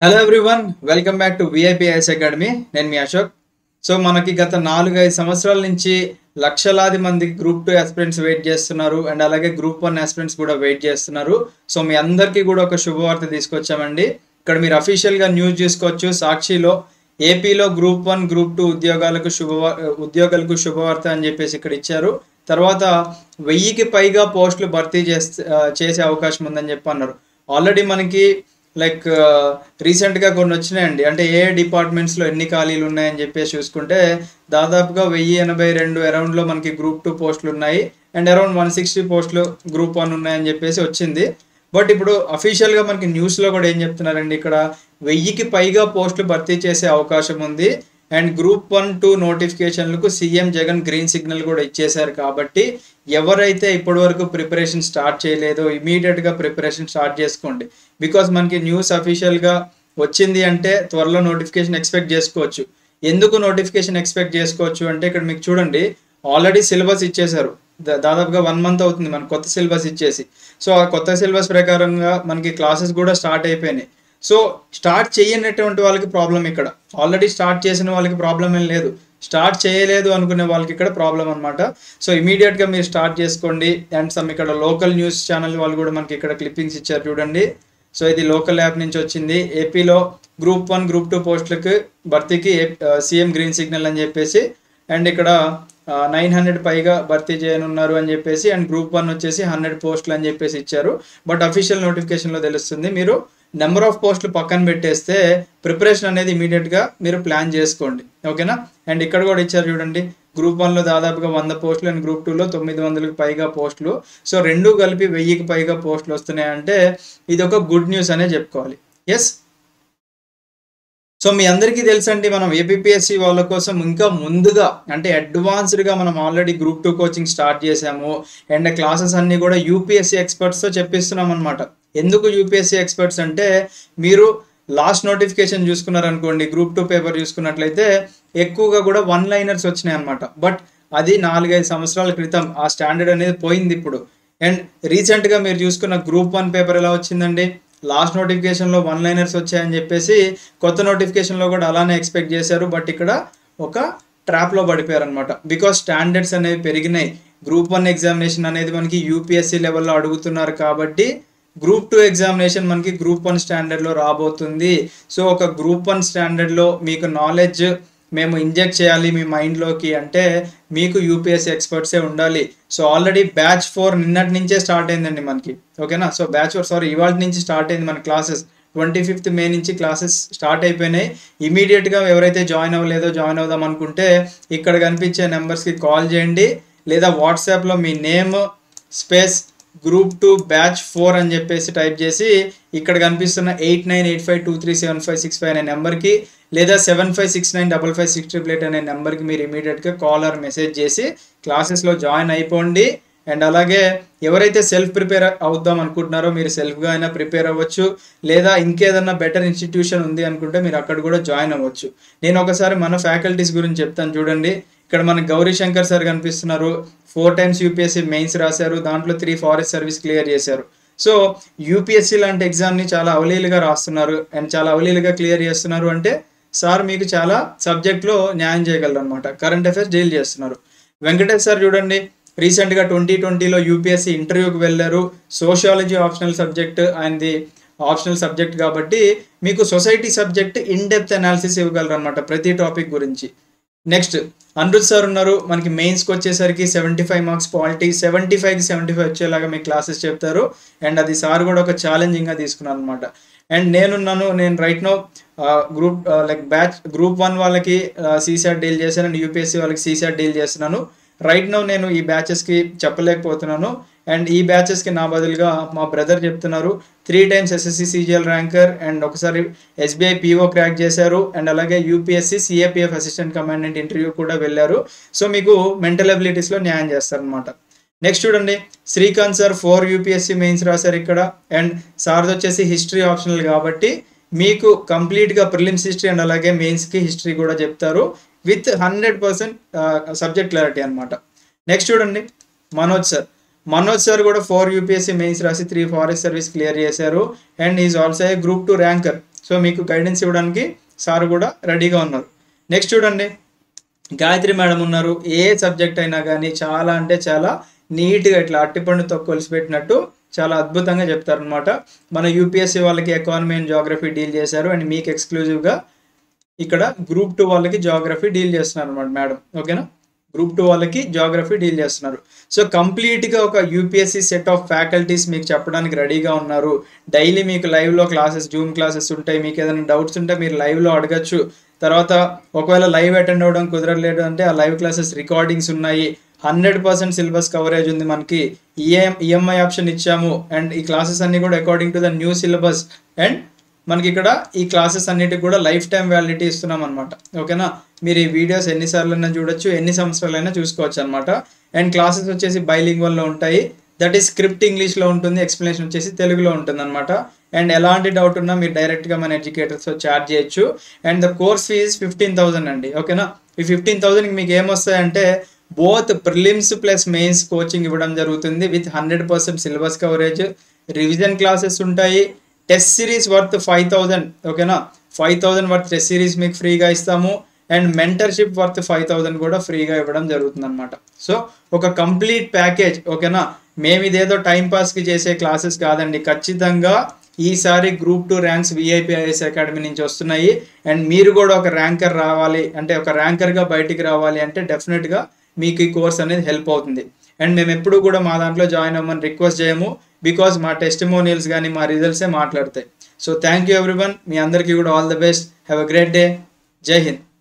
hello everyone welcome back to VIPIS academy నేను మీ Ashok so మనకి గత నాలుగు ఐదు సంవత్సరాల నుంచి లక్షలాది మంది గ్రూప్ టూ ఆస్పిరెంట్స్ వెయిట్ చేస్తున్నారు అండ్ అలాగే గ్రూప్ వన్ ఆస్పిరెంట్స్ కూడా వెయిట్ చేస్తున్నారు సో మీ అందరికీ కూడా ఒక శుభవార్త తీసుకొచ్చామండి ఇక్కడ మీరు అఫీషియల్గా న్యూస్ చూసుకోవచ్చు సాక్షిలో ఏపీలో గ్రూప్ వన్ గ్రూప్ టూ ఉద్యోగాలకు శుభవా ఉద్యోగాలకు శుభవార్త అని చెప్పేసి ఇక్కడ ఇచ్చారు తర్వాత వెయ్యికి పైగా పోస్టులు భర్తీ చేస్తే చేసే అవకాశం ఉందని చెప్పి అన్నారు ఆల్రెడీ మనకి లైక్ రీసెంట్గా కొన్ని వచ్చినాయండి అంటే ఏ డిపార్ట్మెంట్స్లో ఎన్ని ఖాళీలు ఉన్నాయని చెప్పేసి చూసుకుంటే దాదాపుగా వెయ్యి ఎనభై రెండు అరౌండ్లో మనకి గ్రూప్ టూ పోస్టులు ఉన్నాయి అండ్ అరౌండ్ వన్ సిక్స్టీ పోస్టులు గ్రూప్ వన్ ఉన్నాయని చెప్పేసి వచ్చింది బట్ ఇప్పుడు అఫీషియల్గా మనకి న్యూస్లో కూడా ఏం చెప్తున్నారండి ఇక్కడ వెయ్యికి పైగా పోస్టులు భర్తీ చేసే అవకాశం ఉంది అండ్ గ్రూప్ వన్ టూ నోటిఫికేషన్లకు సీఎం జగన్ గ్రీన్ సిగ్నల్ కూడా ఇచ్చేశారు కాబట్టి ఎవరైతే ఇప్పటి వరకు ప్రిపరేషన్ స్టార్ట్ చేయలేదో ఇమీడియట్గా ప్రిపరేషన్ స్టార్ట్ చేసుకోండి బికాస్ మనకి న్యూస్ అఫీషియల్గా వచ్చింది అంటే త్వరలో నోటిఫికేషన్ ఎక్స్పెక్ట్ చేసుకోవచ్చు ఎందుకు నోటిఫికేషన్ ఎక్స్పెక్ట్ చేసుకోవచ్చు అంటే ఇక్కడ మీకు చూడండి ఆల్రెడీ సిలబస్ ఇచ్చేశారు దా- దాదాపుగా వన్ మంత్ అవుతుంది మనకు కొత్త సిలబస్ ఇచ్చేసి సో ఆ కొత్త సిలబస్ ప్రకారంగా మనకి క్లాసెస్ కూడా స్టార్ట్ అయిపోయినాయి సో స్టార్ట్ చేయనటువంటి వాళ్ళకి ప్రాబ్లం ఇక్కడ ఆల్రెడీ స్టార్ట్ చేసిన వాళ్ళకి ప్రాబ్లం ఏం లేదు స్టార్ట్ చేయలేదు అనుకునే వాళ్ళకి ఇక్కడ ప్రాబ్లం అనమాట సో ఇమీడియట్గా మీరు స్టార్ట్ చేసుకోండి అండ్ సమ్ ఇక్కడ లోకల్ న్యూస్ ఛానల్ వాళ్ళు కూడా మనకి ఇక్కడ క్లిప్పింగ్స్ ఇచ్చారు చూడండి సో ఇది లోకల్ యాప్ నుంచి వచ్చింది ఏపీలో గ్రూప్ వన్ గ్రూప్ టూ పోస్టులకి భర్తీకి సీఎం గ్రీన్ సిగ్నల్ అని చెప్పేసి అండ్ ఇక్కడ నైన్ హండ్రెడ్ పైగా భర్తీ చేయనున్నారు అని చెప్పేసి అండ్ గ్రూప్ వన్ వచ్చేసి హండ్రెడ్ పోస్టులు అని చెప్పేసి ఇచ్చారు బట్ అఫీషియల్ నోటిఫికేషన్లో తెలుస్తుంది మీరు నెంబర్ ఆఫ్ పోస్టులు పక్కన పెట్టేస్తే ప్రిపరేషన్ అనేది ఇమీడియట్గా మీరు ప్లాన్ చేసుకోండి ఓకేనా అండ్ ఇక్కడ కూడా ఇచ్చారు చూడండి గ్రూప్ వన్లో దాదాపుగా వంద పోస్టులు అండ్ గ్రూప్ టూలో తొమ్మిది వందలకు పైగా పోస్టులు సో రెండు కలిపి వెయ్యికి పైగా పోస్టులు వస్తున్నాయంటే ఇది ఒక గుడ్ న్యూస్ అనే చెప్పుకోవాలి ఎస్ సో మీ అందరికీ తెలుసండి మనం ఏపీఎస్సి వాళ్ళ కోసం ఇంకా ముందుగా అంటే అడ్వాన్స్డ్గా మనం already group two coaching start చేసాము అండ్ క్లాసెస్ అన్నీ కూడా యూపీఎస్సి ఎక్స్పర్ట్స్తో చెప్పిస్తున్నాం అనమాట ఎందుకు యూపీఎస్సి ఎక్స్పర్ట్స్ అంటే మీరు లాస్ట్ నోటిఫికేషన్ చూసుకున్నారనుకోండి గ్రూప్ టూ పేపర్ చూసుకున్నట్లయితే ఎక్కువగా కూడా వన్ లైనర్స్ వచ్చినాయి అనమాట బట్ అది నాలుగైదు సంవత్సరాల క్రితం ఆ స్టాండర్డ్ అనేది పోయింది ఇప్పుడు అండ్ రీసెంట్గా మీరు చూసుకున్న గ్రూప్ వన్ పేపర్ ఎలా వచ్చిందండి లాస్ట్ నోటిఫికేషన్లో వన్ లైనర్స్ వచ్చాయని చెప్పేసి కొత్త నోటిఫికేషన్లో కూడా అలానే ఎక్స్పెక్ట్ చేశారు బట్ ఇక్కడ ఒక ట్రాప్లో పడిపోయారు అనమాట బికాస్ స్టాండర్డ్స్ అనేవి పెరిగినాయి గ్రూప్ వన్ ఎగ్జామినేషన్ అనేది మనకి యూపీఎస్సీ లెవెల్లో అడుగుతున్నారు కాబట్టి గ్రూప్ టూ ఎగ్జామినేషన్ మనకి గ్రూప్ వన్ స్టాండర్డ్లో రాబోతుంది సో ఒక గ్రూప్ వన్ స్టాండర్డ్లో మీకు నాలెడ్జ్ మేము ఇంజెక్ట్ చేయాలి మీ మైండ్లోకి అంటే మీకు యూపీఎస్సీ ఎక్స్పర్ట్సే ఉండాలి సో ఆల్రెడీ బ్యాచ్ ఫోర్ నిన్నటి నుంచే స్టార్ట్ అయిందండి మనకి ఓకేనా సో బ్యాచ్ ఫోర్ సారీ ఇవాళ నుంచి స్టార్ట్ అయింది మన క్లాసెస్ ట్వంటీ ఫిఫ్త్ మే నుంచి క్లాసెస్ స్టార్ట్ అయిపోయినాయి ఇమీడియట్గా ఎవరైతే జాయిన్ అవ్వలేదో జాయిన్ అవుదాం అనుకుంటే ఇక్కడ కనిపించే నెంబర్స్కి కాల్ చేయండి లేదా వాట్సాప్లో మీ name space group two batch four అని చెప్పేసి టైప్ చేసి ఇక్కడ కనిపిస్తున్న eight nine eight five two three seven five six five అనే నెంబర్కి లేదా seven five six nine double five six triple eight అనే నెంబర్కి మీరు ఇమీడియట్గా కాల్ ఆర్ మెసేజ్ చేసి క్లాసెస్లో జాయిన్ అయిపోండి అండ్ అలాగే ఎవరైతే సెల్ఫ్ ప్రిపేర్ అవుద్దాం అనుకుంటున్నారో మీరు సెల్ఫ్గా అయినా ప్రిపేర్ అవ్వచ్చు లేదా ఇంకేదన్నా బెటర్ ఇన్స్టిట్యూషన్ ఉంది అనుకుంటే మీరు అక్కడ కూడా జాయిన్ అవ్వచ్చు నేను ఒకసారి మన ఫ్యాకల్టీస్ గురించి చెప్తాను చూడండి ఇక్కడ మనకి గౌరీ శంకర్ సార్ కనిపిస్తున్నారు ఫోర్ టైమ్స్ యూపీఎస్సీ మెయిన్స్ రాశారు దాంట్లో త్రీ ఫారెస్ట్ సర్వీస్ క్లియర్ చేశారు సో యూపీఎస్సీ లాంటి ఎగ్జామ్ని చాలా అవలీలుగా రాస్తున్నారు అండ్ చాలా అవలీలుగా క్లియర్ చేస్తున్నారు అంటే సార్ మీకు చాలా సబ్జెక్ట్లో న్యాయం చేయగలరు అనమాట కరెంట్ అఫైర్స్ డీల్ చేస్తున్నారు వెంకటేష్ సార్ చూడండి రీసెంట్గా ట్వంటీ ట్వంటీలో యూపీఎస్సీ ఇంటర్వ్యూకి వెళ్ళారు sociology optional subject and optional subject కాబట్టి మీకు society subject in depth analysis ఇవ్వగలరు అనమాట ప్రతి టాపిక్ గురించి నెక్స్ట్ అనిరుద్ సార్ ఉన్నారు మనకి మెయిన్స్కి వచ్చేసరికి seventy five marks polity seventy ఫైవ్కి సెవెంటీ ఫైవ్ వచ్చేలాగా మీకు క్లాసెస్ చెప్తారు అండ్ అది సార్ కూడా ఒక ఛాలెంజింగ్గా తీసుకున్నాను అనమాట అండ్ నేనున్నాను నేను right no group like batch group one వాళ్ళకి సీసాట్ డీల్ చేశాను అండ్ యూపీఎస్సీ వాళ్ళకి సీసాట్ డీల్ చేస్తున్నాను రైట్ నో నేను ఈ బ్యాచెస్కి చెప్పలేకపోతున్నాను అండ్ ఈ బ్యాచెస్కి నా బదులుగా మా బ్రదర్ చెప్తున్నారు three times SSC CGL ranker and ఒకసారి ఎస్బీఐ పీఓ క్రాక్ చేశారు అండ్ అలాగే UPSC CAPF assistant commandant interview కూడా వెళ్ళారు సో మీకు మెంటల్ అబిలిటీస్లో న్యాయం చేస్తారనమాట నెక్స్ట్ చూడండి Srikanth sir four UPSC mains రాశారు ఇక్కడ అండ్ సార్ది వచ్చేసి హిస్టరీ ఆప్షనల్ కాబట్టి మీకు కంప్లీట్గా ప్రిలిమ్స్ హిస్టరీ అండ్ అలాగే మెయిన్స్కి హిస్టరీ కూడా చెప్తారు with hundred percent subject clarity అనమాట నెక్స్ట్ చూడండి మనోజ్ సార్ మనోజ్ సార్ కూడా ఫోర్ యూపీఎస్సీ మెయిన్స్ రాసి త్రీ ఫారెస్ట్ సర్వీస్ క్లియర్ చేశారు and is also a group two ranker so మీకు గైడెన్స్ ఇవ్వడానికి సార్ కూడా రెడీగా ఉన్నారు నెక్స్ట్ చూడండి గాయత్రి మేడం ఉన్నారు ఏ సబ్జెక్ట్ అయినా కానీ చాలా అంటే చాలా నీట్గా ఇట్లా అట్టిపండుతో కొలిసిపెట్టినట్టు చాలా అద్భుతంగా చెప్తారనమాట మన యూపీఎస్సీ వాళ్ళకి ఎకానమీ అండ్ జాగ్రఫీ డీల్ చేశారు అండ్ మీకు ఎక్స్క్లూజివ్గా ఇక్కడ గ్రూప్ టూ వాళ్ళకి జాగ్రఫీ డీల్ చేస్తున్నారు అనమాట మేడం ఓకేనా గ్రూప్ టూ వాళ్ళకి జాగ్రఫీ డీల్ చేస్తున్నారు సో కంప్లీట్గా ఒక యూపీఎస్సీ సెట్ ఆఫ్ ఫ్యాకల్టీస్ మీకు చెప్పడానికి రెడీగా ఉన్నారు డైలీ మీకు లైవ్లో క్లాసెస్ జూమ్ క్లాసెస్ ఉంటాయి మీకు ఏదైనా డౌట్స్ ఉంటే మీరు లైవ్లో అడగచ్చు తర్వాత ఒకవేళ లైవ్ అటెండ్ అవ్వడం కుదరలేదు అంటే ఆ లైవ్ క్లాసెస్ రికార్డింగ్స్ ఉన్నాయి హండ్రెడ్ పర్సెంట్ సిలబస్ కవరేజ్ ఉంది మనకి ఈఎం ఈఎంఐ ఆప్షన్ ఇచ్చాము అండ్ ఈ క్లాసెస్ అన్ని కూడా according to the new syllabus and మనకి ఇక్కడ ఈ క్లాసెస్ అన్నిటికి కూడా లైఫ్ టైం వ్యాలిడిటీ ఇస్తున్నాం అనమాట ఓకేనా మీరు ఈ వీడియోస్ ఎన్నిసార్లైనా చూడొచ్చు ఎన్ని సంవత్సరాలైనా చూసుకోవచ్చు అనమాట అండ్ క్లాసెస్ వచ్చేసి బైలింగ్వల్లో ఉంటాయి దట్ ఈస్ స్క్రిప్ట్ ఇంగ్లీష్లో ఉంటుంది ఎక్స్ప్లెనేషన్ వచ్చేసి తెలుగులో ఉంటుంది అనమాట అండ్ ఎలాంటి డౌట్ ఉన్నా మీరు డైరెక్ట్గా మన ఎడ్యుకేటర్స్తో చార్జ్ చేయొచ్చు and the course fees fifteen thousand అండి ఓకేనా ఈ ఫిఫ్టీన్ థౌసండ్కి మీకు ఏమొస్తాయంటే both prelims plus mains coaching ఇవ్వడం జరుగుతుంది with hundred percent syllabus coverage revision classes ఉంటాయి test series worth five thousand ఓకేనా five thousand worth test series మీకు ఫ్రీగా ఇస్తాము and mentorship worth five thousand కూడా ఫ్రీగా ఇవ్వడం జరుగుతుంది అనమాట సో ఒక కంప్లీట్ ప్యాకేజ్ ఓకేనా మేము ఇదేదో టైం పాస్కి చేసే క్లాసెస్ కాదండి ఖచ్చితంగా ఈసారి group two ranks VIPIS academy నుంచి వస్తున్నాయి అండ్ మీరు కూడా ఒక ర్యాంకర్ రావాలి అంటే ఒక ర్యాంకర్గా బయటికి రావాలి అంటే డెఫినెట్గా మీకు ఈ కోర్స్ అనేది హెల్ప్ అవుతుంది అండ్ మేము ఎప్పుడు కూడా మా దాంట్లో జాయిన్ అవ్వమని రిక్వెస్ట్ చేయము బికాజ్ మా టెస్టిమోనియల్స్ కానీ మా రిజల్ట్సే మాట్లాడతాయి సో థ్యాంక్ యూ ఎవ్రీవన్ మీ అందరికీ కూడా all the best have a great day జై హింద్